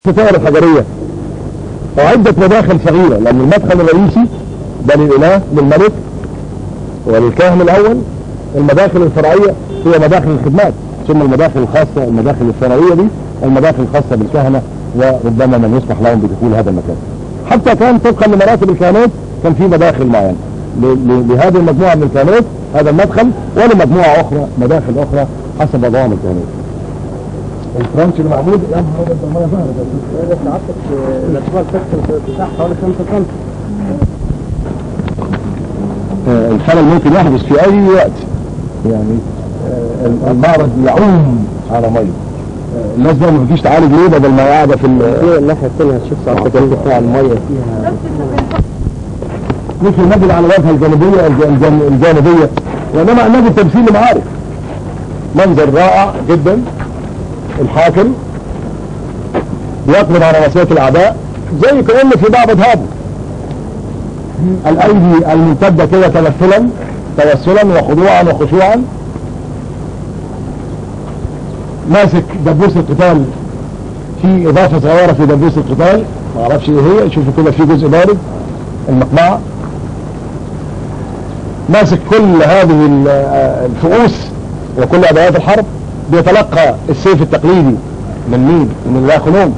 الستائر الحجرية وعدة مداخل صغيرة لأن المدخل الرئيسي ده للإله للملك وللكاهن الأول المداخل الفرعية هي مداخل الخدمات ثم المداخل الخاصة المداخل الثانوية دي المداخل الخاصة بالكهنة وربما من يسمح لهم بدخول هذا المكان حتى كان طبقا لمراتب الكهنوت كان في مداخل معينة ل- ل- لهذه المجموعة من الكهنوت هذا المدخل ولمجموعة أخرى مداخل أخرى حسب وضعهم الكهنوت الفرنش اللي معمول يا نهار أبيض، ده المية ظهرت. سعادتك الارتفاع السقف بتاع حوالي 5 سم آه، الخلل ممكن يحدث في اي وقت يعني آه، المعرض يعوم على ميه آه، الناس بقى ما بتجيش تعالج ليه بدل ما قاعده في ال- في الناحية الثانية هتشوف سعادتك ارتفاع المية فيها مش النبي على الواجهه الجانبيه الج- الجان- الجانبيه وانما النبي التمثيل معارف منظر رائع جدا الحاكم يقبض على وصية الاعداء زي كأن في بعض هابه الايدي الممتده كده تمثلا توسلا وخضوعا وخشوعا ماسك دبوس القتال في اضافه صغيره في دبوس القتال ما اعرفش ايه هي شوفوا كده في جزء بارد المقمعه ماسك كل هذه ال- آه، الفؤوس وكل ادوات الحرب بيتلقى السيف التقليدي من مين؟ من الله خنوم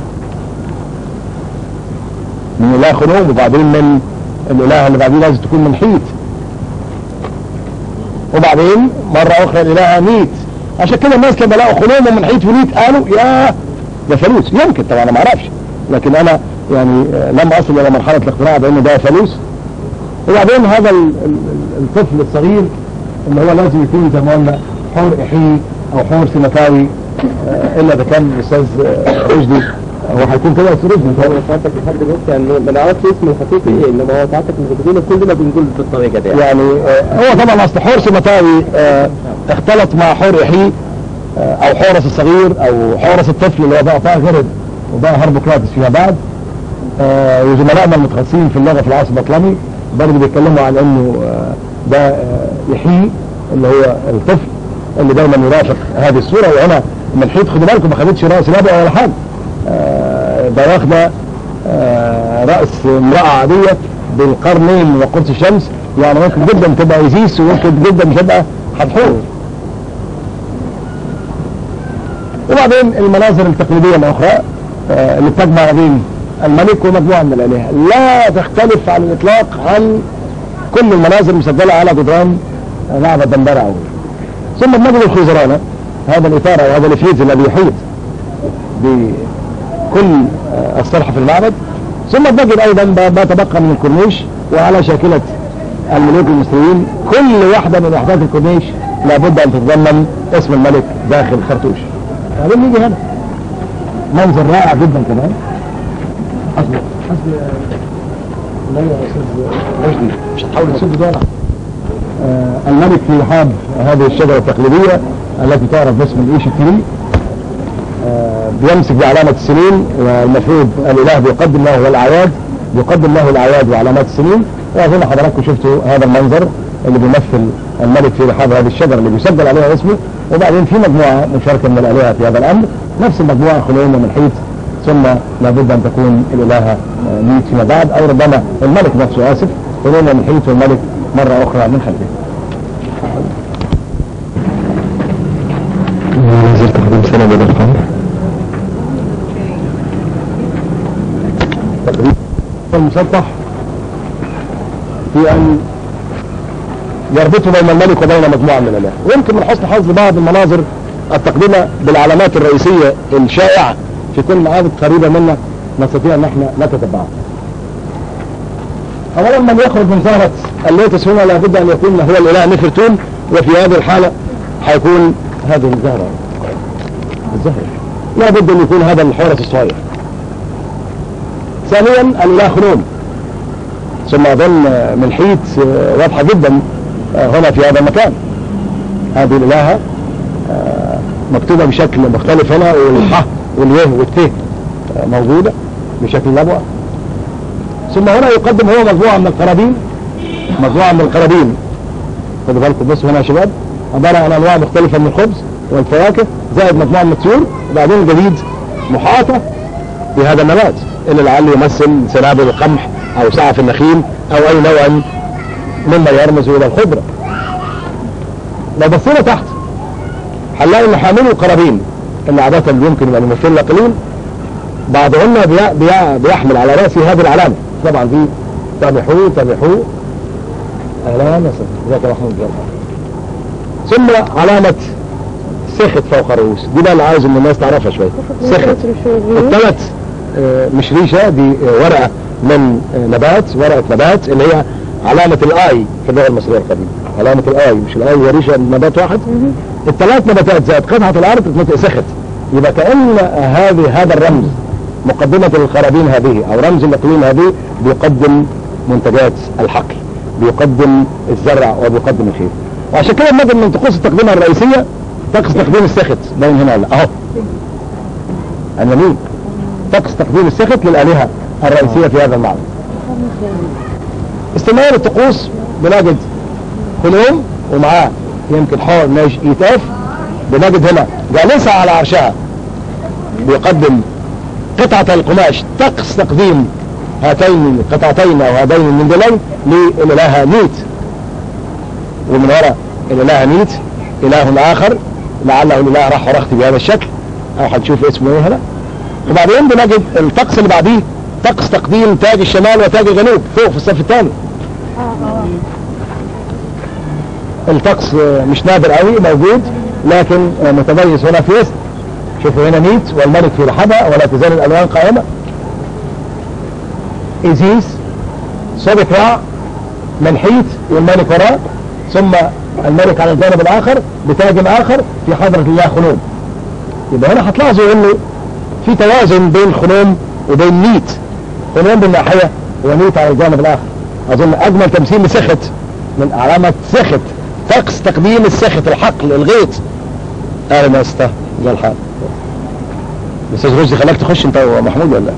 من الله خنوم وبعدين من الاله اللي بعدين لازم تكون من حيت وبعدين مرة اخرى الاله ميت عشان كده الناس لما لقوا خنوم ومن حيت ونيت قالوا يا ده فلوس يمكن طبعا انا ما اعرفش لكن انا يعني آه، لم اصل الى مرحلة الاقتناع بان ده فلوس وبعدين هذا ال- ال- ال- الطفل الصغير اللي هو لازم يكون زي ما قلنا حور احيي او حور سمكاوي آه، الا اذا كان الاستاذ آه، رشدي هو هيكون كده استاذ رشدي هو سعادتك لحد دلوقتي يعني ما نعرفش اسمه الحقيقي ايه انما هو سعادتك مش بتقول كلنا بنقول بالطريقة دي يعني. يعني آه، هو طبعا اصل حور سمكاوي آه، اختلط مع حور احيي آه، او حورس الصغير او حورس الطفل اللي هو بقى طه غرد وبقى هربوكراتس فيما بعد آه، وزملائنا المتخصصين في اللغه في العصر البطلمي برضه بيتكلموا عن انه آه، ده آه، يحيي اللي هو الطفل اللي دايما يرافق هذه الصوره وهنا من حيث خدوا بالكم ما خدتش راس نبأ ولا حاجه آه، ده واخده آه، راس امراه عاديه بالقرنين وقرص الشمس يعني ممكن جدا تبقى ايزيس وممكن جدا تبقى حتحور وبعدين المناظر التقليديه الاخرى آه، اللي بتجمع ما بين الملك ومجموعه من الالهه لا تختلف على الاطلاق عن كل المناظر المسجله على جدران آه، معبد دندره أول ثم بنجد الخزرانه هذا الاطار او هذا الافيز الذي يحيط بكل آه، الصرح في المعبد ثم بنجد ايضا ما ما تبقى من الكورنيش وعلى شاكله الملوك المصريين كل واحده من وحدات الكورنيش لابد ان تتضمن اسم الملك داخل خرطوش بعدين نيجي هنا منظر رائع جدا كمان اصل اصل لا يا استاذ رشدي مش هتحاول تسد دولة آه الملك في رحاب هذه الشجرة التقليدية التي تعرف باسم الايش التري آه بيمسك بعلامة السنين والمفروض الاله بيقدم له الاعياد بيقدم له الاعياد وعلامات السنين واظن حضراتكم شفتوا هذا المنظر اللي بيمثل الملك في رحاب هذه الشجرة اللي بيسجل عليها اسمه وبعدين في مجموعة مشاركة من الآلهة في هذا الأمر نفس المجموعة خلونا من حيث ثم لابد أن تكون الإلهة آه، ميت فيما بعد أو ربما الملك نفسه آسف خلونا من حيث والملك مرة أخرى من خلفه نزلت تقديم سنة بدل الخمر المسطح في أن يربطه بين الملك وبين مجموعة من الآلهة ويمكن من حسن حظ بعض المناظر التقديمة بالعلامات الرئيسية الشائعة في كل معابد قريبة منا نستطيع ان احنا نتتبعها اولا من يخرج من زهرة اللوتس هنا لابد ان يكون هو الاله نفرتون وفي هذه الحالة حيكون هذه الزهرة الزهرة لابد ان يكون هذا الحورس الصغير ثانيا الاله خنوم ثم اظن من حيث واضحة جدا هنا في هذا المكان هذه الالهة مكتوبة بشكل مختلف هنا والح واليه والت موجودة بشكل نبوة ثم هنا يقدم هو مجموعة من القرابين مجموعة من القرابين خدوا بالكم بصوا هنا يا شباب عبارة عن انواع مختلفة من الخبز والفواكه زائد مجموعة من الطيور وبعدين الجديد محاطة بهذا النبات اللي لعله يمثل سنابل القمح او سعف النخيل او اي نوع مما يرمز الى الخضره لو بصينا تحت هنلاقي ان حاملوا القرابين اللي عادة يمكن يبقى الممثل الاقليم بعضهن بي بي بيحمل على راسه هذه العلامة طبعا في تابحوه تابحوه اهلا وسهلا ازيك يا محمود يلا. ثم علامة سخت فوق الرؤوس دي بقى اللي عايز ان الناس تعرفها شوية سخت الثلاث آه، مش ريشة دي آه، ورقة من آه، نبات ورقة نبات اللي هي علامة الاي في اللغة المصرية القديمة علامة الاي مش الاي هي ريشة من نبات واحد الثلاث نباتات زائد قطعة الارض تتنطق سخت يبقى كأن هذه هذا الرمز مقدمة القرابين هذه او رمز الاقليم هذه بيقدم منتجات الحقل بيقدم الزرع وبيقدم الخير وعشان كده بنجد من طقوس التقديمة الرئيسية طقس تقديم السخت باين هنا ولا اهو اليمين طقس تقديم السخت للآلهة الرئيسية في هذا المعبد استمرار الطقوس بنجد خلوم ومعاه يمكن حور ناج يتاف بنجد هنا جالسة على عرشها بيقدم قطعة القماش طقس تقديم هاتين القطعتين او هذين المندلين للإله نيت ومن وراء الإله نيت إله آخر لعله الإله راح ورختي بهذا الشكل أو هنشوف اسمه ايه هنا وبعدين بنجد الطقس اللي بعديه طقس تقديم تاج الشمال وتاج الجنوب فوق في الصف الثاني الطقس آه، مش نادر قوي موجود لكن آه، متميز هنا في اسم شوفوا هنا نيت والملك في رحبها ولا تزال الالوان قائمه ايزيس صدق رع منحيت والملك وراه ثم الملك على الجانب الاخر بتاج اخر في حضره الله خنوم يبقى هنا هتلاحظوا انه في توازن بين خنوم وبين نيت خنوم بالناحيه ونيت على الجانب الاخر اظن اجمل تمثيل لسخت من علامه سخت طقس تقديم السخت الحقل الغيط اهلا يا استا زي الحال الاستاذ رشدي خلاك تخش انت ومحمود ولا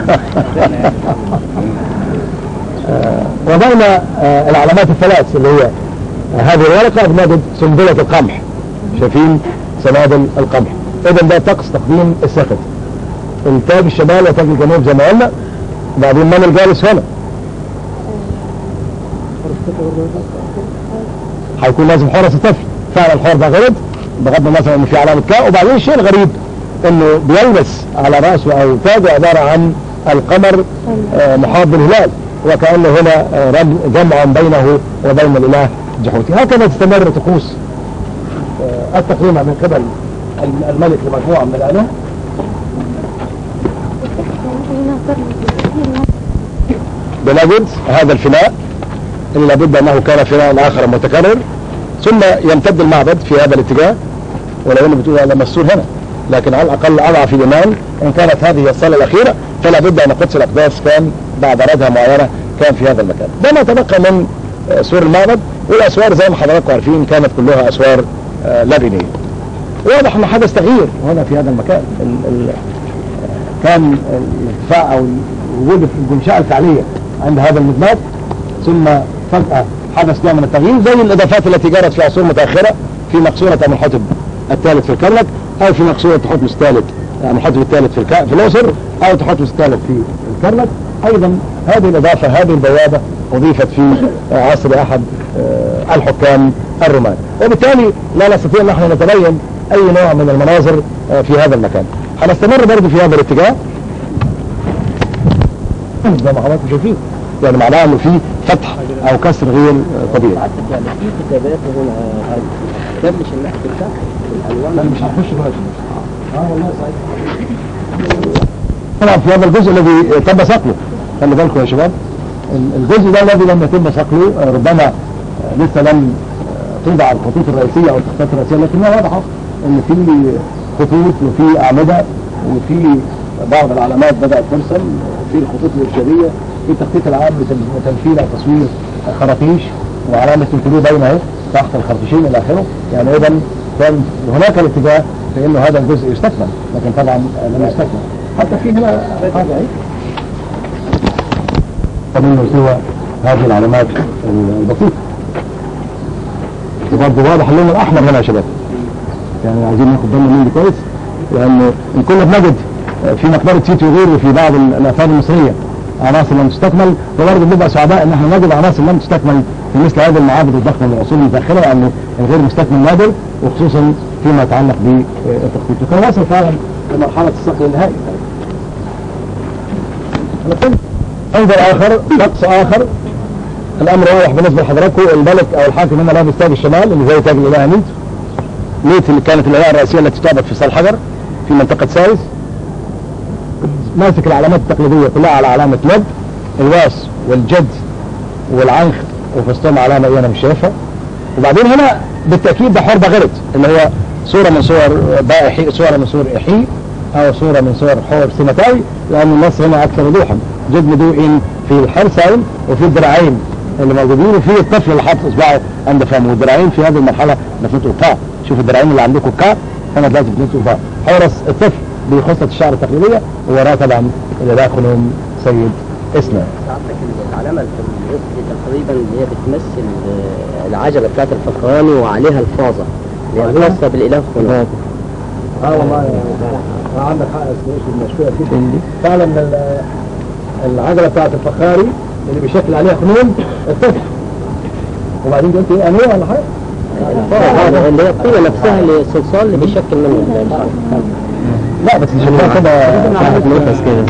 آه، وضعنا آه، العلامات الثلاث اللي هي هذه الورقة بنجد سنبلة القمح شايفين سنابل القمح اذا ده طقس تقديم السخت التاج الشمال وتاج الجنوب زي ما قلنا بعدين من الجالس هنا هيكون لازم حرس الطفل فعلا الحوار ده غلط بغض النظر ان في علامه كاء وبعدين الشيء الغريب انه بيلبس على راسه او تاجه عباره عن القمر آه، محاط بالهلال وكانه هنا آه، رمز جمع بينه وبين الاله جحوتي هكذا تستمر طقوس آه، التقديم من قبل الملك لمجموعه من الالهه بنجد هذا الفناء اللي لابد انه كان فناء اخر متكرر ثم يمتد المعبد في هذا الاتجاه ولو انه بتقول هذا مسؤول هنا لكن على الاقل اضعف الايمان ان كانت هذه هي الصلاه الاخيره فلا بد ان قدس الاقداس كان بعد ردها معينه كان في هذا المكان ده ما تبقى من آه، سور المعبد والاسوار زي ما حضراتكم عارفين كانت كلها اسوار آه، لبنيه واضح ان حدث تغيير هنا في هذا المكان ال ال كان الارتفاع او وجود الجنشاء الفعليه عند هذا المدمات ثم فجأة حدث نوع من التغيير زي الإضافات التي جرت في عصور متأخرة في مقصورة أمنحتب الثالث في الكرنك أو في مقصورة تحتمس الثالث أمنحتب الثالث في, الك... في الأقصر أو تحتمس الثالث في الكرنك أيضا هذه الإضافة هذه البوابة أضيفت في عصر أحد آه، الحكام الرومان وبالتالي لا نستطيع نحن نتبين أي نوع من المناظر آه، في هذا المكان هنستمر برضه في هذا الاتجاه زي ما حضراتكم شايفين يعني معناها انه في فتح او كسر غير آه، طبيعي يعني في كتابات هنا آه، ده مش النحت بتاعها الالوان مش هنخش دلوقتي اه والله صحيح طبعا في هذا الجزء الذي تم صقله خلي بالكم يا شباب ال- الجزء ده الذي لم يتم صقله آه، ربما آه، لسه لم آه، توضع الخطوط الرئيسيه او التخطيطات الرئيسيه لكنها واضحه ان في خطوط وفي اعمده وفي بعض العلامات بدات ترسم وفي الخطوط الارشاديه في التخطيط العام لتم- لتنفيذ او تصوير خراطيش وعلامه الكلو باينه اهي تحت الخرطيشين الى اخره يعني اذا كان هناك الاتجاه في انه هذا الجزء يستكمل لكن طبعا آه، لم يستكمل حتى في هنا حاجه اهي ومنه سوى هذه العلامات البسيطه وبرضه واضح اللون الاحمر هنا يا شباب يعني عايزين ناخد بالنا منه كويس لانه ان كنا بنجد في مقبره سيتي وغيره وفي بعض الاثار المصريه عناصر لم تستكمل وبرضه بنبقى سعداء ان احنا نجد عناصر لم تستكمل في مثل هذه المعابد الضخمه من العصور المتاخره لانه الغير مستكمل نادر وخصوصا فيما يتعلق بالتخطيط وكان واصل فعلا لمرحله الصقل النهائي انظر اخر طقس اخر الامر واضح بالنسبه لحضراتكم الملك او الحاكم هنا لابس تاج الشمال اللي زي تاج الاله ميت ميت اللي كانت الاله الرئيسيه التي تعبد في صال حجر في منطقه سايس ماسك العلامات التقليديه كلها على علامه لب الواس والجد والعنخ وفي وسطهم علامه ايه انا مش شايفها وبعدين هنا بالتاكيد ده حور بغرت اللي هو صوره من صور بائحي صوره من صور احي او صوره من صور حور سيمتاوي لان النص هنا اكثر وضوحا جد مدوء في الحرسين وفي الذراعين اللي موجودين وفي الطفل اللي حاطط اصبعه عند فمه والذراعين في هذه المرحله بتنطق كا شوف الذراعين اللي عندكم كا هنا دلوقتي بتنطق فا حورس الطفل بخصله الشعر التقليديه ووراه طبعا اللي داخلهم سيد اسمه ساعتك العلامة في الوسط دي تقريبا اللي هي بتمثل آه، العجلة بتاعت الفخراني وعليها الفازة اللي هي خاصة بالإله خنوم اه والله آه عندك حق اسمه المشهور كده فعلا ال- العجله بتاعت الفخاري اللي بيشكل عليها خنون الطفل وبعدين قلت ايه انويه ولا حاجه؟ الفازة اللي هي الطينة نفسها اللي الصلصال اللي بيشكل منه المصحف لا بس شكلها كده نفس كده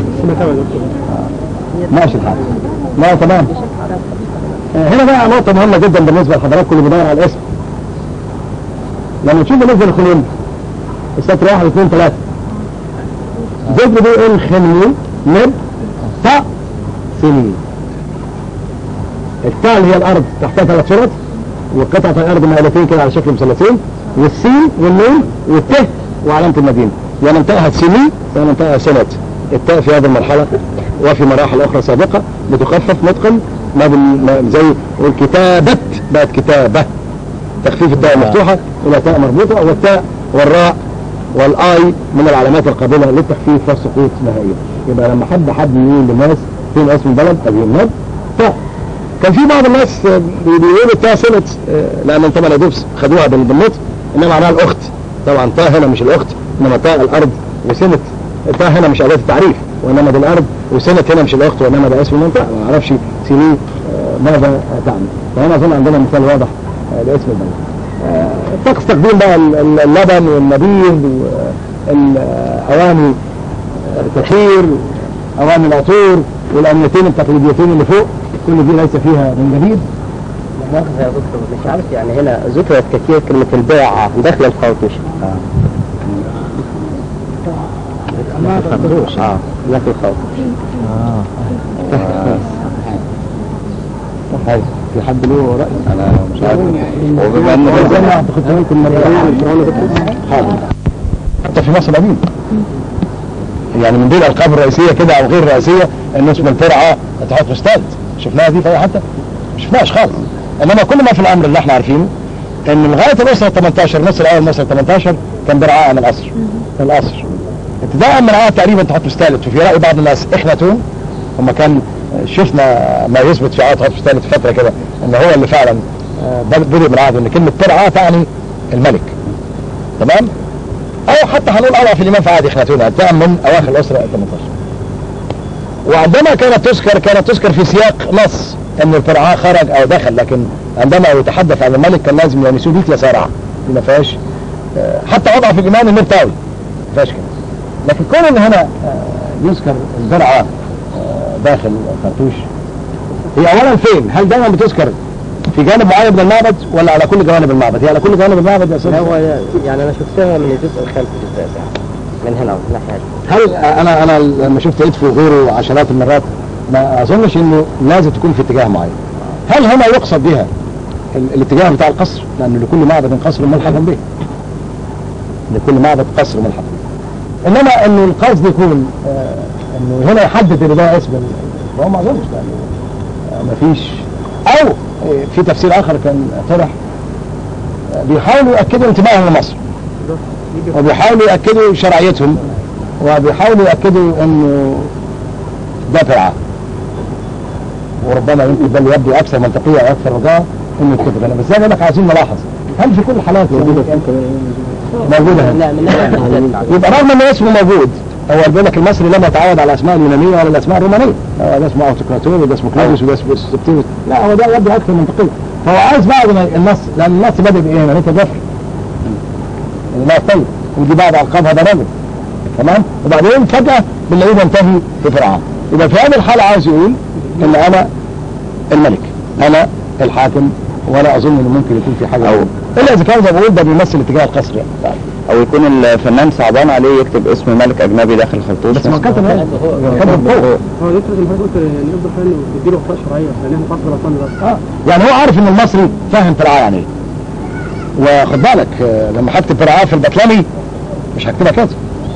ماشي الحال لا تمام آه، هنا بقى نقطة مهمة جدا بالنسبة لحضراتكم اللي بيدور على الاسم لما تشوف بالنسبة للخنون السطر واحد اثنين ثلاثة ذكر دي الخني نب تاء سنين التاء اللي هي الأرض تحتها ثلاث شرط وقطعة الأرض مائلتين كده على شكل مثلثين والسين والنون والته وعلامة المدينة يا منطقة سنين يا منطقة سنة التاء في هذه المرحلة وفي مراحل أخرى سابقة بتخفف نطقا ما بال... ما زي الكتابة بقت كتابة تخفيف التاء المفتوحة إلى تاء مربوطة والتاء والراء والاي من العلامات القابلة للتخفيف والسقوط نهائيا يبقى لما حد حد يقول للناس فين اسم البلد أو النب تاء كان في بعض الناس آه، بي- بيقولوا التاء سنة آه، لأن طبعا يا دوب خدوها بال- بالنطق إنما معناها الأخت طبعا تاء هنا مش الأخت إنما تاء الأرض وسنة التاء هنا مش أداة التعريف وإنما دي الأرض وسنة هنا مش الأخت وإنما ده اسم المنطقة ما أعرفش سيني آه، ماذا تعني فهنا أظن عندنا مثال واضح آه، لاسم البلد آه، طقس تقديم بقى ال- ال- اللبن والنبيذ والأواني التطهير أواني العطور والأمنيتين التقليديتين اللي فوق كل دي ليس فيها من جديد مؤاخذة يا دكتور مش عارف يعني هنا ذكرت كثير كلمة البيعة داخل الخوف مش اه داخل الخوف طيب في حد له رأي؟ انا مش عارف وبما ان زي ما اعتقد منكم حاضر حتى في مصر القديمة يعني من دون الالقاب الرئيسيه كده او غير رئيسيه ان اسم الفرعه تحط استاذ شفناها دي في اي حته؟ ما شفناهاش خالص انما كل ما في الامر اللي احنا عارفينه ان لغايه الاسره 18 النص الاول من الاسره 18 كان برعاء من القصر من القصر ابتداء من عاد تقريبا تحط ثالث وفي راي بعض الناس اخناتون هم كان شفنا ما يثبت في عهد تحط ثالث فتره كده ان هو اللي فعلا آه، بدأ من عهده ان كلمه ترعى تعني الملك تمام؟ او حتى هنقول اضعف في الامام فعادي اخناتون انتهى من اواخر الاسره 18 وعندما كانت تذكر كانت تذكر في سياق نص ان الفرعاء خرج او دخل لكن عندما يتحدث عن الملك كان لازم يلمسوه بيت يسارع دي ما فيهاش آه، حتى وضع في الامام المرتاوي ما فيهاش كده لكن كون ان هنا آه، يذكر الزرعه آه، داخل خرطوش هي اولا فين؟ هل دايما بتذكر في جانب معين من المعبد ولا على كل جوانب المعبد؟ هي على كل جوانب المعبد يا استاذ هو يعني انا شفتها من الجزء الخلفي بالذات يعني من هنا من الناحية دي. هل انا انا لما شفت ادفو وغيره عشرات المرات ما اظنش انه لازم تكون في اتجاه معين هل هنا يقصد بها ال- الاتجاه بتاع القصر لان لكل معبد قصر ملحق به لكل معبد قصر ملحق به انما انه القصد يكون آه انه هنا يحدد ان ده اسم ال- فهو ما اظنش لانه آه مفيش او آه، في تفسير اخر كان طرح آه، بيحاولوا ياكدوا انتمائهم لمصر وبيحاولوا ياكدوا شرعيتهم وبيحاولوا يأكدوا انه ده فرعة وربما يمكن ده اللي يبدو اكثر منطقية واكثر رجاء انه يتفق انا بس زي ما بقول لك عايزين نلاحظ هل في كل الحالات موجودة موجودة هنا لا من ناحية الأحداث. يبقى رغم ان اسمه موجود هو بيقول لك المصري لم يتعود على الاسماء اليونانيه ولا الاسماء الرومانيه هو ده اسمه اوتوكراتور وده اسمه كلوديوس وده اسمه سبتينوس لا هو ده يبدو اكثر منطقيه فهو عايز بعد ما النص لان النص بدا بايه؟ ملك الظفر لا طيب ودي بعد القاب هذا رجل تمام وبعدين فجاه بنلاقيه بينتهي في فرعون يبقى في هذه الحاله عايز يقول ان انا الملك انا الحاكم ولا اظن انه ممكن يكون في حاجه أو. الا اذا كان زي ما بقول ده بيمثل اتجاه القصر يعني او يكون الفنان صعبان عليه يكتب اسم ملك اجنبي داخل الخرطوش بس ما كتب كتب فوق هو يفرض ان حضرتك قلت ان افضل حاجه انه تديله وفاء شرعيه لان احنا فقط غلطان بس اه يعني هو عارف ان المصري فاهم فرعاه يعني ايه وخد بالك آه، لما هكتب فرعاه في البطلمي مش هكتبها كده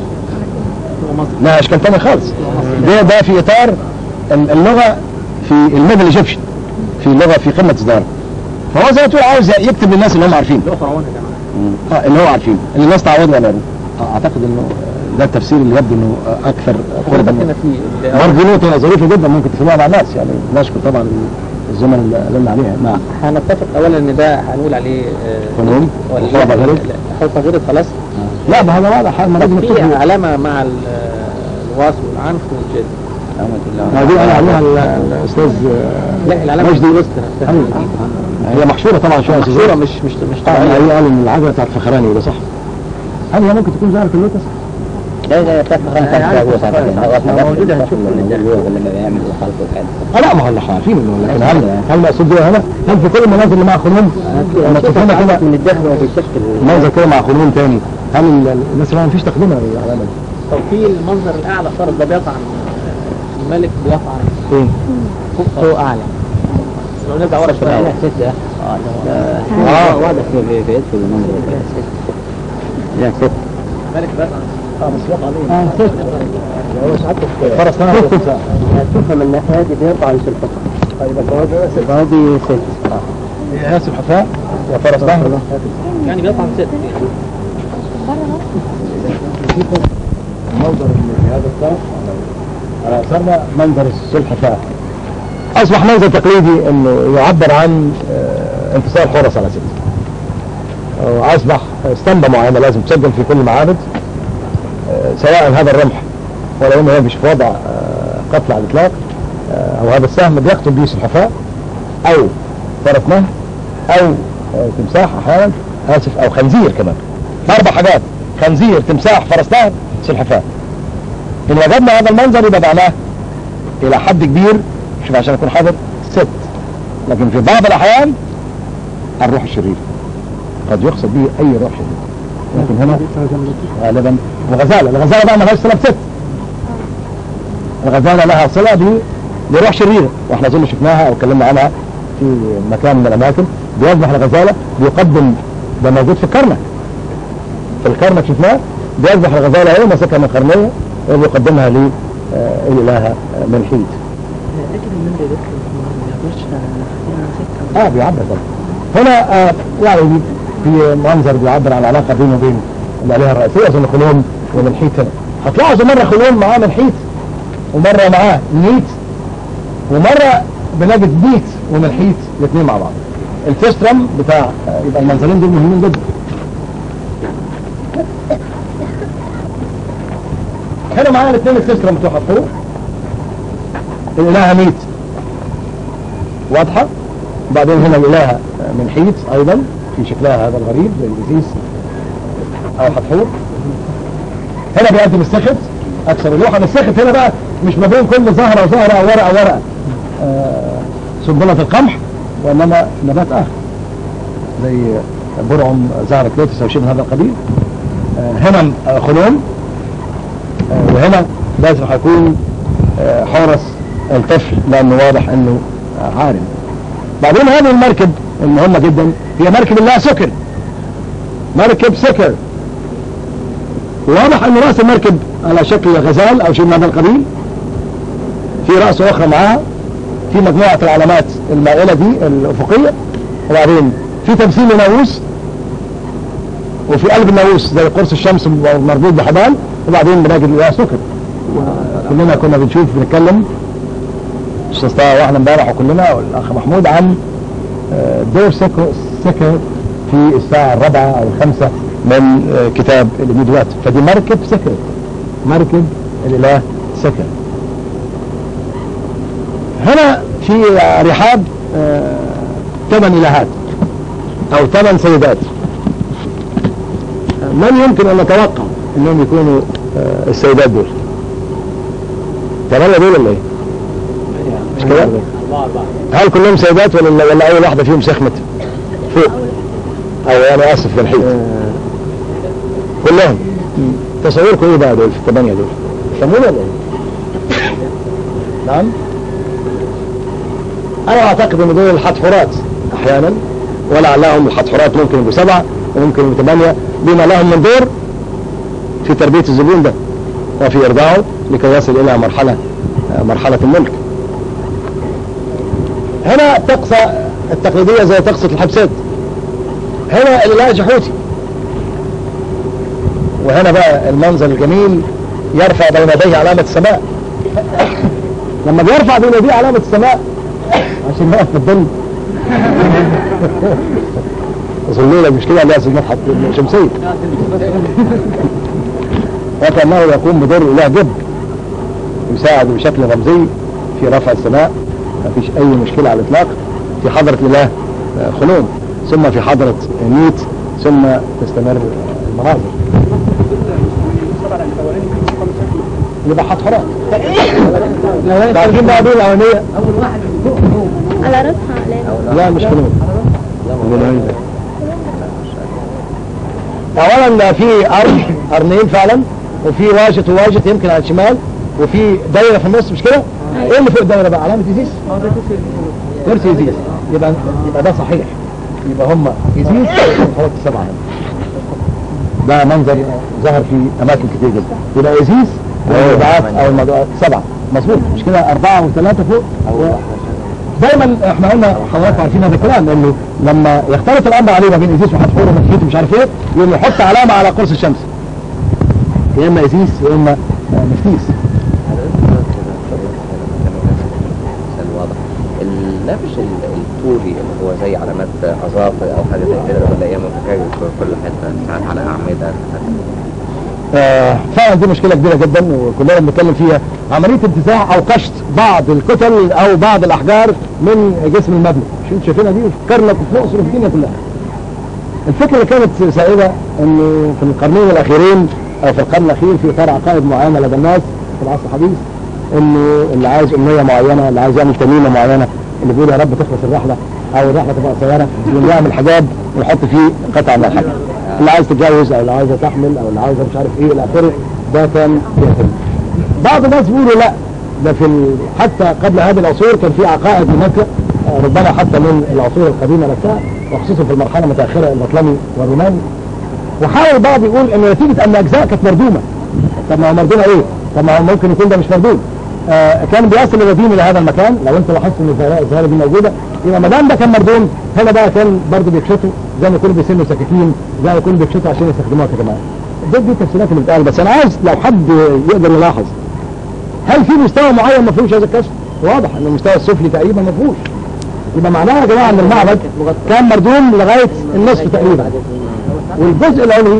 لا اشكال تاني خالص ده ده في اطار ال- اللغه في الميدل ايجيبشن في اللغه في قمه الصداره فهو زي ما تقول عاوز يكتب للناس اللي هم عارفين اللي هو فرعون يا جماعه اه اللي هو عارفين اللي الناس تعودوا عليه آه، اعتقد انه ده التفسير اللي يبدو انه آه، اكثر قربا برضه نقطه ظريفه جدا ممكن تسمعها مع الناس يعني نشكر طبعا الزمن اللي قلنا عليها نعم هنتفق اولا ان ده هنقول عليه فنون ولا وحرب غيره حرب غير خلاص لا ما هذا واضح ما لازم في نتفق علامه مع ال- الواس والعنف والجد ما دي قال عليها ال- الاستاذ آه، لا العلامه مجدي. دي وسط نفسها أيوة. هي محشوره طبعا شويه محصوره مش مش مش طبعا طبيعيه هي قال ان العجله بتاعت فخراني وده صح هل هي ممكن تكون ظاهره في اللوتس؟ لا لا بتاعت موجوده هنشوف لما بيعمل الخلق وكده اه لا ما هو احنا عارفين انه لكن هل هل مقصود بيها هنا؟ هل في كل المناظر اللي مع خنون؟ لما تشوف هنا كده من الداخل وبيشكل منظر كده مع خنون تاني هل ال- ال- الناس ما فيش تقديمها للعلامه دي؟ طب في المنظر الاعلى خالص ده بيطعن الملك بيطعن فين؟ فوق اعلى لو نرجع ورا شويه لا ست ده اه واضح في في في في المنظر لا ست الملك بيطعن اه بس وقع عليه اه ست هو ساعتك فرس نهر تفهم ان هذه بيطعن في الفقر طيب الفرس هذه ست هي ياسر حفاء يا فرس نهر يعني بيطعن ست المنظر اللي في هذا الطرف على يسارنا منظر السلحفاة اصبح منظر تقليدي انه يعبر عن آه، انتصار حورس على ست واصبح اسطمبة معينة لازم تسجل في كل المعابد آه، سواء هذا الرمح ولو انه هو مش في وضع آه، قتل على الاطلاق آه، او هذا السهم بيقتل به سلحفاة او فرس نهر او آه، تمساح احيانا اسف او خنزير كمان اربع حاجات خنزير تمساح فرس نهر سلحفاة ان وجدنا هذا المنظر يبقى معناه الى حد كبير مش عشان اكون حاضر ست لكن في بعض الاحيان الروح الشرير قد يقصد به اي روح شرير لكن هنا غالبا وغزاله الغزاله بقى ما لهاش صله بست الغزاله لها صله ب- بروح شريره واحنا اظن شفناها او اتكلمنا عنها في مكان من الاماكن بيذبح الغزاله بيقدم ده موجود في الكرنك في الكرنك شفناه بيذبح الغزاله ايه ماسكها من قرنيه وبيقدمها للالهه من حيد اه بيعبر طبعا هنا آه يعني في منظر بيعبر عن العلاقه بينه وبين الالهه الرئيسيه اظن خلون ومنحيت هنا هتلاحظوا مره خلون معاه منحيت ومره معاه نيت ومره بنجد نيت ومنحيت الاثنين مع بعض الفيسترم بتاع آه، يبقى المنظرين دول مهمين جدا هنا معانا الاثنين الفيسترم بتوع فوق الالهه نيت واضحه وبعدين هنا الالهه من حيط ايضا في شكلها هذا الغريب زي البسيس او حتحور هنا بيقدم السخط اكثر الوحى السخط هنا بقى مش ما بين كل زهره وزهره او ورقه ورقه آه سنبله القمح وانما نبات اخر زي برعم زهره لوتس او شيء من هذا القبيل آه هنا آه خلوم آه وهنا لازم هيكون آه حورس الطفل لانه واضح انه آه عارم بعدين هذه المركب المهمة جدا هي مركب لها سكر مركب سكر واضح ان رأس المركب على شكل غزال او شيء من هذا القبيل في رأس اخرى معها في مجموعة العلامات المائلة دي الافقية وبعدين في تمثيل لناووس وفي قلب الناووس زي قرص الشمس مربوط بحبال وبعدين بنجد لها سكر كلنا كنا بنشوف بنتكلم استاذ طه واحنا امبارح وكلنا والاخ محمود عن آه، دور سكر سكر في الساعة الرابعة أو الخامسة من آه، كتاب الإميد وات فدي مركب سكر مركب الاله سكن هنا في رحاب آه، ثمان الهات او ثمان سيدات من يمكن ان نتوقع انهم يكونوا آه، السيدات دول ثمانية دول ولا ايه مش كده هل كلهم سيدات ولا ولا اول واحدة فيهم سخمت فوق او انا اسف بالحيط كلهم تصوركم ايه بقى دول في الثمانية دول ثمانية ولا ايه نعم انا اعتقد ان دول الحتحورات احيانا ولعلهم الحتحورات ممكن يبقوا سبعة وممكن يبقوا ثمانية بما لهم من دور في تربية الزبون ده وفي ارضاعه لكي يصل الى مرحلة آه، مرحلة الملك هنا الطقسة التقليدية زي طقسة الحبسات هنا الاله جحوتي وهنا بقى المنظر الجميل يرفع بين يديه علامة السماء لما بيرفع بين يديه علامة السماء عشان يقف في الظل اظن لك مش كده لازم مدحت شمسية وكأنه يقوم بدور اله جد يساعد بشكل رمزي في رفع السماء ما فيش اي مشكلة على الاطلاق في حضرة الاله آه، خنوم ثم في حضرة نيت ثم تستمر المناظر يبقى حط حرات تعرفين بقى دول الاولانية على راسها علامة لا مش خنوم اولا في ارض قرنين فعلا وفي واجهة وواجهة يمكن على الشمال وفي دايرة في النص مش كده؟ ايه اللي فوق الدايرة بقى علامة ازيز؟ كرسي ازيز يبقى يبقى ده صحيح يبقى هم ازيز خلاص السبعة ده منظر ظهر في اماكن كتير جدا يبقى ازيز الموضوعات او الموضوعات سبعة مظبوط مش كده اربعة وثلاثة فوق دايما احنا قلنا حضراتكم عارفين هذا الكلام لانه لما يختلط الامر عليه ما بين ازيس وحتحور ومسجد ومش عارف ايه يقوم يحط علامه على قرص الشمس يا اما ازيس يا اما آه، مفتيس الواضح النبش ال- الطولي اللي هو زي علامات اظافر او حاجه زي كده ولا ايام متكرر في كل حته ساعات على اعمده آه، فعلا دي مشكله كبيره جدا وكلنا بنتكلم فيها عمليه انتزاع او قشط بعض الكتل او بعض الاحجار من جسم المبنى شو انتوا شايفينها دي في كرنك وفي الاقصر وفي الدنيا كلها الفكره اللي كانت سائده انه في القرنين الاخيرين او في القرن الاخير في اطار عقائد معينه لدى الناس في العصر الحديث انه اللي عايز امنيه معينه اللي عايز يعمل تميمه معينه اللي بيقول يا رب تخلص الرحله او الرحله تبقى قصيره يقوم يعمل حجاب ويحط فيه قطعه من الحجاب اللي عايز تتجوز او اللي عايزه تحمل او اللي عايزه مش عارف ايه الى اخره ده كان يتم بعض الناس بيقولوا لا ده في ال... حتى قبل هذه العصور كان في عقائد هناك آه، ربما حتى من العصور القديمه نفسها وخصوصا في المرحله المتاخره البطلمي والروماني وحاول البعض يقول ان نتيجه ان اجزاء كانت مردومه طب ما هو مردومه ايه؟ طب ما هو ممكن يكون ده مش مردوم آه كان بيصل الرديم الى هذا المكان لو انت لاحظت ان الزهراء الزهراء دي موجوده يبقى ما دام ده كان مردوم هنا بقى كان برضه بيكشطوا زي ما يكونوا بيسنوا سكاكين زي ما يكونوا بيكشطوا عشان يستخدموها كمان دي دي التفسيرات اللي بتقال بس انا عايز لو حد يقدر يلاحظ هل في مستوى معين ما فيهوش هذا الكشف؟ واضح ان المستوى السفلي تقريبا ما فيهوش يبقى معناها يا جماعه ان المعبد كان مردوم لغايه النصف تقريبا والجزء العلوي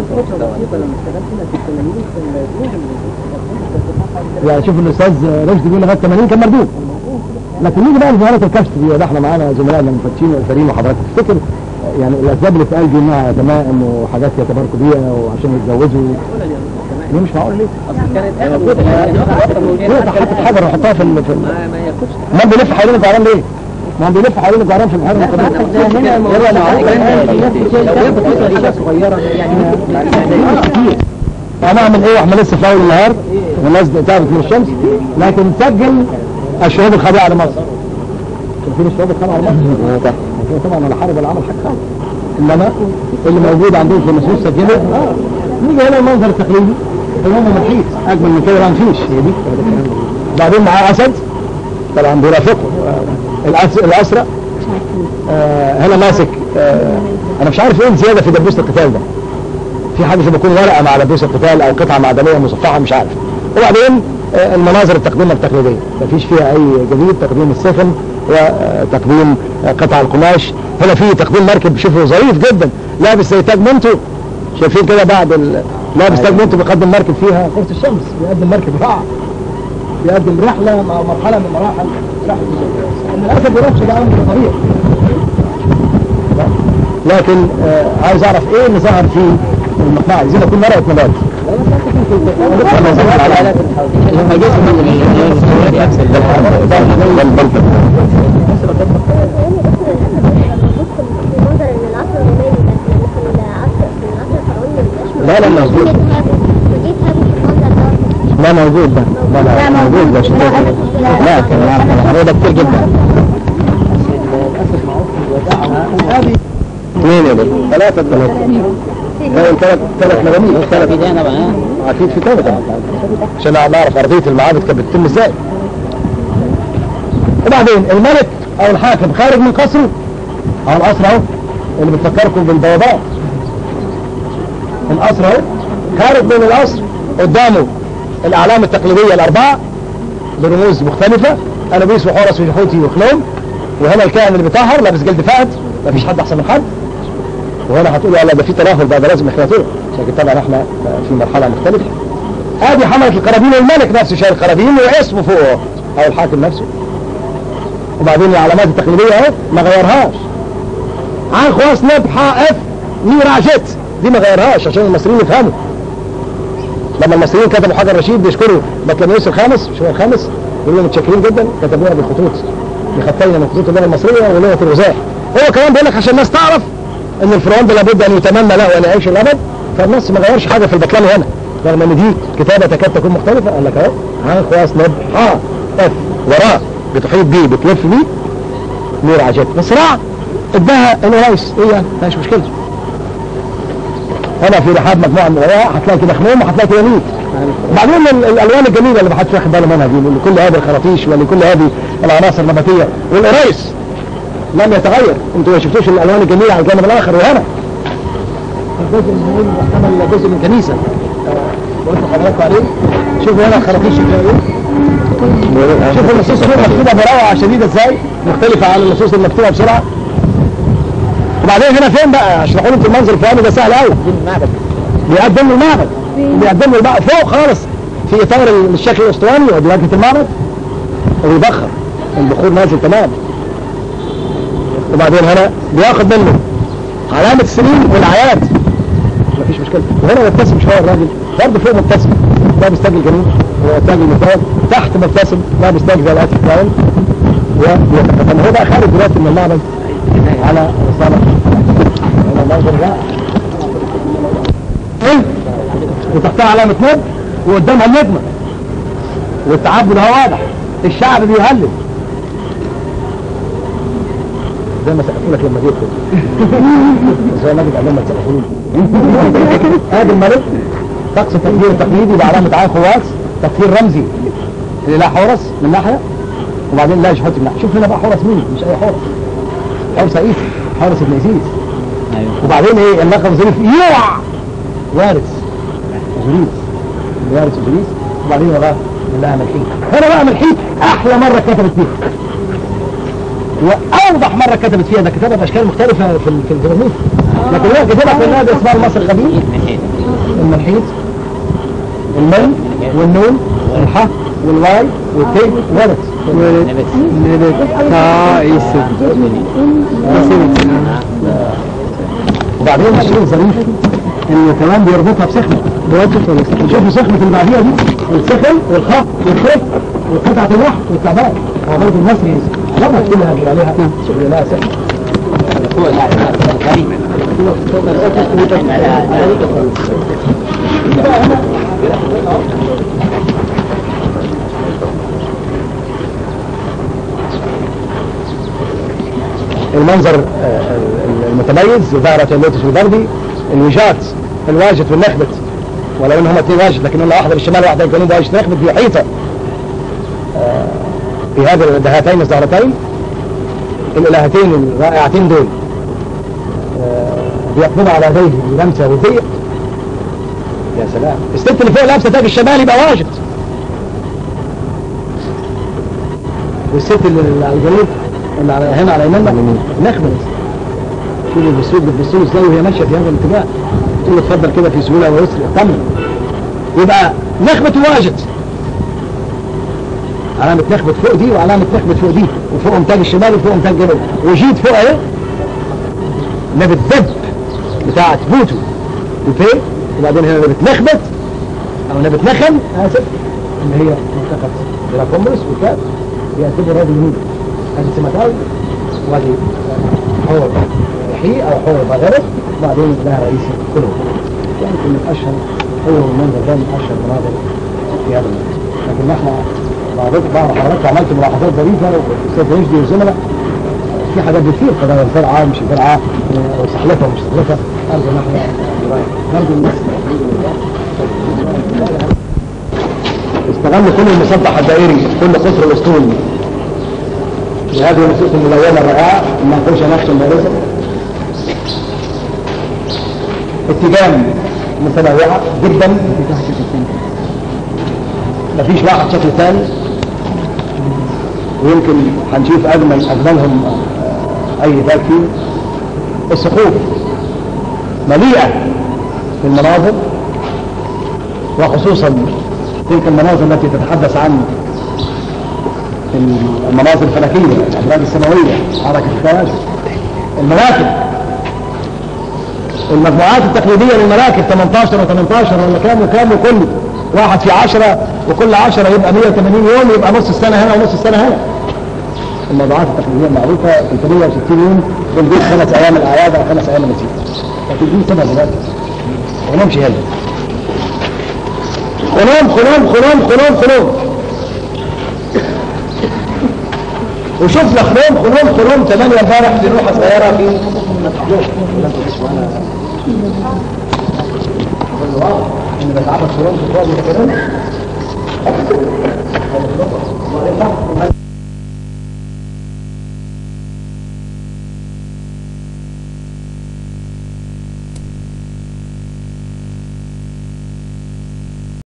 يعني شوف الاستاذ رشدي بيقول لغايه 80 كان مردود لكن نيجي بقى لظاهره الكشف دي وده احنا معانا زملائنا المفتشين والفريق وحضرتك تفتكر يعني الاسباب اللي اتقال دي انها تمام انه حاجات يتباركوا بيها وعشان يتجوزوا ليه مش معقول ليه؟ ليه حطت حجر وحطها في ال- في ال- ما بيلف حوالين الجعران ليه؟ ما هو بيلف حوالين الجعران في البحيره المقدسه هنعمل ايه واحنا لسه في اول النهار والناس تعبت من الشمس لكن نسجل الشهود الخاضعه لمصر شايفين الشهود الخاضعه لمصر لكن طبعا ولا حرج ولا عمل حاجه خالص انما اللي موجود عندهم في النصوص سجله اه نيجي هنا المنظر التقليدي هم منحيت اجمل من كده ما فيش هي دي بعدين معاه اسد طبعا بيرافقه آه، الأس- الاسرى آه هنا ماسك آه انا مش عارف ايه الزياده في دبوس القتال ده في حاجه زي ما يكون ورقه مع دبوس القتال او قطعه معدنيه مصفحه مش عارف وبعدين آه، المناظر التقديم التقليديه مفيش فيها اي جديد تقديم السفن وتقديم آه، قطع القماش هنا في تقديم مركب شوفوا ظريف جدا لابس زي تاج منتو شايفين كده بعد ال... لابس تاج منتو بيقدم مركب فيها قرص الشمس بيقدم مركب رائع بيقدم رحلة مع مرحلة من مراحل رحلة الشمس للأسف بيروحش ده أمر طبيعي لكن آه عايز أعرف إيه اللي ظهر في المقنعة عايزين أكون مرأة نبات لما جيت من لا لا موجود لا موجود ده لا لا موجود ده شوف لا كان هو ده كتير جدا اثنين يا بني ثلاثة ثلاثة ثلاث ثلاث مجاميع ثلاث اكيد في ثلاثة عشان نعرف ارضية المعابد كانت بتتم ازاي وبعدين الملك او الحاكم خارج من قصره او القصر اهو اللي بتفكركم بالبوابات القصر اهو خارج من القصر قدامه الاعلام التقليديه الاربعه برموز مختلفه انابيس وحورس وجحوتي وخلوم وهنا الكائن اللي بيطهر لابس جلد فهد مفيش حد احسن من حد وهنا هتقولوا لا ده في تداخل بقى ده لازم اخلاطيه عشان كده طبعا احنا في مرحله مختلفه ادي حمله القرابين والملك نفسه شايل القرابين واسمه فوقه او الحاكم نفسه وبعدين العلامات التقليديه اهو ما غيرهاش عن خواص نبحة اف ميرا جت دي ما غيرهاش عشان المصريين يفهموا لما المصريين كتبوا حجر رشيد بيشكروا بطليموس الخامس مش هو الخامس يقولوا لهم متشكرين جدا كتبوها بالخطوط بخطين من خطوط اللغه المصريه ولغه الوزاع هو كمان بيقول لك عشان الناس تعرف ان الفرعون ده لابد ان يتمنى له ان يعيش الابد فالنص ما غيرش حاجه في البطلان هنا رغم ان دي كتابه تكاد تكون مختلفه قال لك اهو عن خواص نب ها اف وراه بتحيط بيه بتلف بيه نور عجب مصراع اداها الرئيس ايه يعني مش مشكلته هنا في رحاب مجموعه من الروايح هتلاقي كده خموم وهتلاقي كده ميت بعدين ال- الالوان الجميله اللي محدش واخد باله منها دي لكل هذه الخراطيش ولكل هذه العناصر النباتيه والقرايس لم يتغير انتوا ما شفتوش الالوان الجميله على الجانب الاخر وهنا الجزء المهم محتمل جزء من كنيسه قلت لحضراتكم عليه شوفوا هنا الخراطيش شكلها ايه شوفوا النصوص هنا مكتوبه بروعه شديده ازاي مختلفه عن النصوص المكتوبه بسرعه وبعدين هنا فين بقى اشرحوا لكم المنظر الفلاني ده سهل قوي بيقدم له المعبد بيقدم له بقى فوق خالص في اطار الشكل الاسطواني ودي واجهه المعبد ويبخر البخور نازل تمام وبعدين هنا بياخد منه علامة السنين والعياد مفيش مشكلة وهنا مبتسم شوية الراجل برضه فوق مبتسم لابس تاج الجنوب وتاج المثال تحت مبتسم لابس تاج زي الاتي كراون ويتقدم هو بقى خارج دلوقتي من المعبد على رسالة هنا المنظر ده ايه وتحتها علامة نب وقدامها النجمة والتعبد اهو واضح الشعب بيهلل زي ما سقفوا لك لما جيت زي ما جيت قال لما تسقفوا لي ادي الملك طقس التكبير التقليدي بعلامة عين خواص تكفير رمزي الاله حورس من ناحية وبعدين لا جحوت من ناحية شوف هنا بقى حورس مين مش اي حورس حورس عيسى حورس ابن عزيز وبعدين ايه اللقب ظريف يوع وارث جريس وارث جريس وبعدين وراه الله ملحيت هنا بقى ملحيت احلى مرة كتبت فيها واوضح مرة كتبت فيها ده كتبها باشكال مختلفة في ال- في الجراميط لكن هي كتبها في النادي اسمها المصري القديم الملحيت المن والنون والحاء والواي والتي ولد وبعدين الشيء الظريف انه كمان بيربطها بسخنة شوفوا سخنة اللي بعديها دي السخن والخط والخف وقطعة اللحم والتعبان هو برضه المصري ربط كلها بيبقى عليها شغل لها سخن المنظر آه، المتميز ظهرت اللوتس والبردي الوجات الواجد والنخبت ولو ان هما اثنين واجد لكن هنا واحده بالشمال واحده بالجنوب واجد نخبت بيحيطها آه، في هذه الدهاتين الزهرتين الالهتين الرائعتين دول آه، بيقبضوا على يديه بلمسه وديه يا سلام الست اللي فوق لابسه تاج الشمال يبقى واجد والست اللي على الجنوب اللي على هنا على يمنا نخبت شوفوا البسوق بتبصوا ازاي وهي ماشيه في هذا الاتجاه تقول له اتفضل كده في سهوله ويسر اطمن يبقى نخبة واجد علامة نخبة فوق دي وعلامة نخبة فوق دي وفوق تاج الشمال وفوق تاج جبل وجيت فوق اهي نبت دب بتاعت بوتو وفين وبعدين هنا نبت نخبت او نبت نخل اسف اللي هي منطقة دراكومبرس وكاب بيعتبر هذه اليمين هذه سمكاوي وهذه حور رحي او حور بغرس وبعدين لها رئيسي كله يعني من اشهر هو المنظر ده من اشهر المناظر في هذا المنظر لكن احنا بعض بعض حضرتك عملت ملاحظات ظريفه واستاذ رشدي والزملاء في حاجات كتير قضايا الفرعه مش الفرعه وسحلفه ومش سحلفه ارجو ان احنا نرجو الناس استغل كل المسطح الدائري كل قطر الاسطول بهذه النصوص الملونه الرائعه المنقوشه نقشا بارزا اتجاه متنوعه جدا مفيش واحد شكل ثاني ويمكن هنشوف اجمل اجملهم آه، اي ذاك فيه الصفوف مليئه بالمناظر وخصوصا تلك المناظر التي تتحدث عن المناظر الفلكيه الابراج السماويه حركه التواجد المراكب المجموعات التقليديه للمراكب 18 و18 ولا كام وكام وكل واحد في 10 وكل 10 يبقى 180 يوم يبقى نص السنه هنا ونص السنه هنا الموضوعات التقليديه المعروفه 360 يوم بنجيب خمس ايام الاعياد او خمس ايام النسيج لكن دي سنه دلوقتي ونمشي هنا خلوم خلوم خلوم خلوم خلوم وشفنا خلوم خلوم خلوم ثمانية امبارح في روحة صغيرة في ان بتعبد خلوم في الفاضي كده